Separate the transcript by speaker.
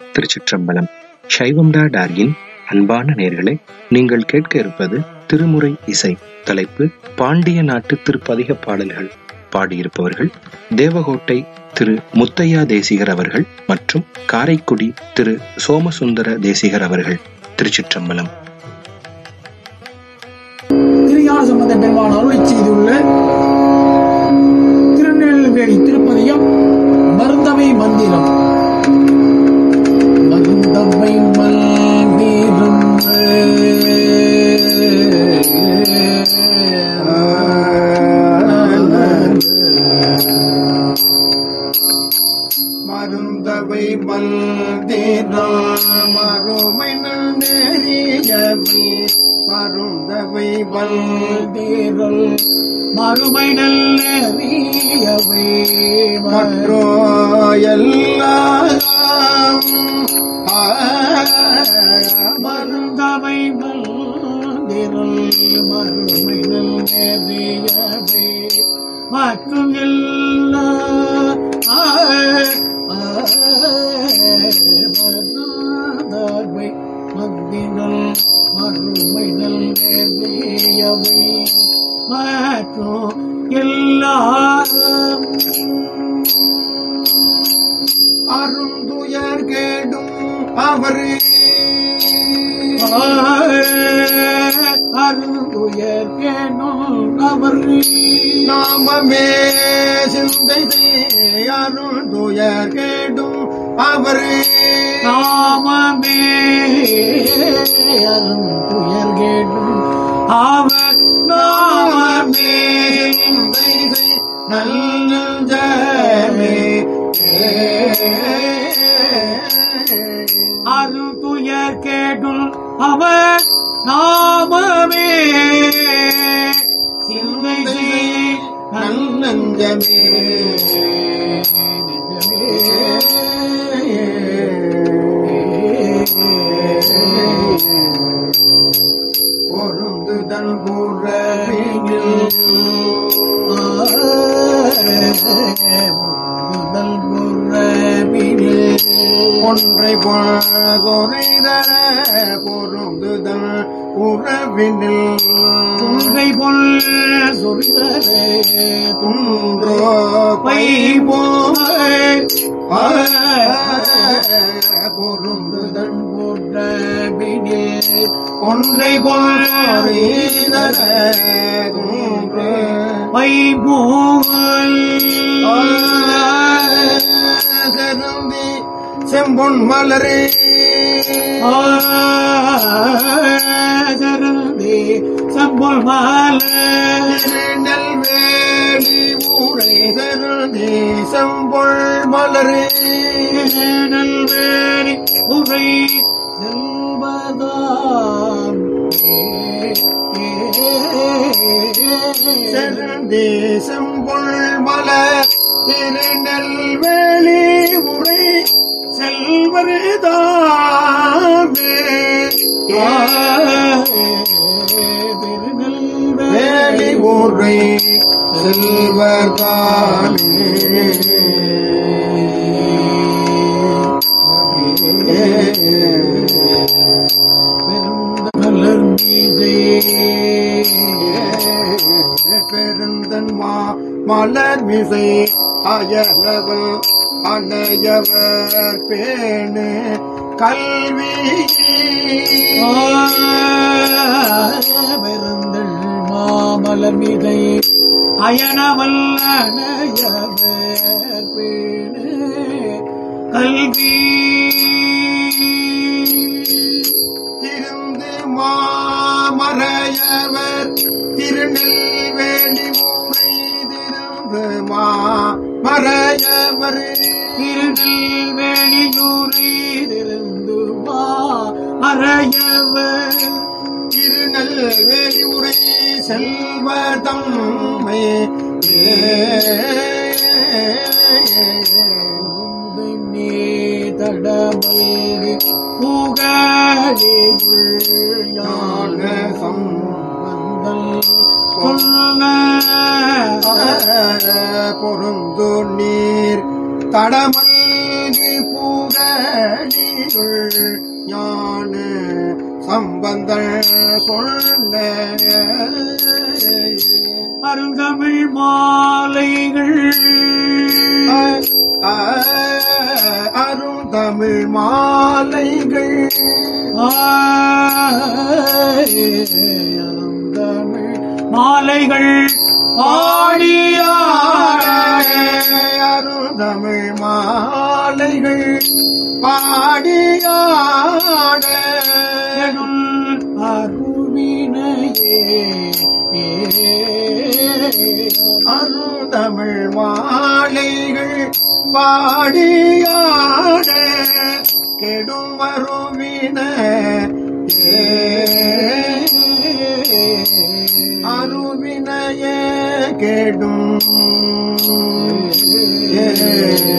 Speaker 1: திருச்சிற்றம்பலம் சைவம்டா டார்கின் அன்பான நேர்களே நீங்கள் கேட்க இருப்பது திருமுறை இசை தலைப்பு பாண்டிய நாட்டு திருப்பதிக பாடல்கள் பாடியிருப்பவர்கள் தேவகோட்டை திரு முத்தையா தேசிகர் அவர்கள் மற்றும் காரைக்குடி திரு சோமசுந்தர தேசிகர் அவர்கள் திருச்சிற்றம்பலம்
Speaker 2: திருஞான சம்பந்த பெருமான் அருளை செய்துள்ள திருநெல்வேலி திருப்பதியம் மருந்தமை மந்திரம் மருந்தமை மந்திரம்
Speaker 3: மருந்தவை மல்தேரால் மறுமை நெறியவை மருந்தவை மல்தேரல்
Speaker 2: மறுமை நல்லறியவை
Speaker 3: மற்றோ எல்லாம்
Speaker 2: மருந்தமை மந்திரல் மறுமை நல்லறியவை மற்றும் எல்லா மருந்தாவை மந்திரல் மறுமை நல்லறியவை மற்றும் எல்லா
Speaker 3: அருந்துயர் கேடும் அவர்
Speaker 2: அருந்துயர் கேணும் அவர்
Speaker 3: நாமமே சிந்தை செய் அருந்துயர் கேடும் அவர்
Speaker 2: நாமமே அருந்துயர் கேடும் அவர் நாமமே
Speaker 3: சிந்தை செய் நல்லே
Speaker 2: அருந்துயர் கேடும் அவர் நாமமே சிந்தை செய்
Speaker 3: நல்லஞ்சமே பொருந்துதல் கூறவினில்
Speaker 2: முதல் முறவிலே
Speaker 3: ஒன்றை பொறைதர பொருந்துதல் உறவினில்
Speaker 2: துன்றை பொல் சொரிதலே
Speaker 3: குன்றோ
Speaker 2: பை
Speaker 3: பை
Speaker 2: போய்
Speaker 3: பொருந்துதல்
Speaker 2: முறவிலே
Speaker 3: ஒன்றை பொறைதர குன்று
Speaker 2: பை போல்
Speaker 3: கருந்தி செம்பொன் மலரே
Speaker 2: சரந்தே சம்பொல் மாலை
Speaker 3: நெல்வேலி ஊரை கருந்தி செம்பொன் மலரே
Speaker 2: நல்வேலி உரை செல்வதாம்
Speaker 3: செருந்தேசம் மலர் திருநெல்வேலி உரை செல்வருதாமே வேலி உரை செல்வர்தாமே
Speaker 2: மலர் மீதே
Speaker 3: பெருந்தன்மா மலர் மிசை அயலவன் அணையவர் பேணு கல்வி
Speaker 2: பெருந்தள் மாமலர் மீதை அயனவல்லனையவர் பேணு கல்வி
Speaker 3: திருந்து மாமறையவர் திருநெல்வேலி ஊரை திருந்து மாமறையவர்
Speaker 2: திருநெல்வேலியூரிலிருந்து வா மறையவர்
Speaker 3: திருநெல்வேலி உரை செல்வதம்மை
Speaker 2: தடமல்கி புகழியுள் ஞான சம்பந்தல் சொல்ல
Speaker 3: பொருந்து நீர் தடமல்கு புகழி ஞான சம்பந்தன் சொல்ல
Speaker 2: அருந்தமிழ் மாலைகள்
Speaker 3: அரும் தமிழ் மாலைகள்
Speaker 2: அருந்தமிழ் மாலைகள் பாடியாட
Speaker 3: அரும் தமிழ் மாலைகள் பாடியாட
Speaker 2: அருவினையே
Speaker 3: அருந்தமிழ் மாலைகள் பாடியாட கெடும் வருவின அருவினைய கெடும்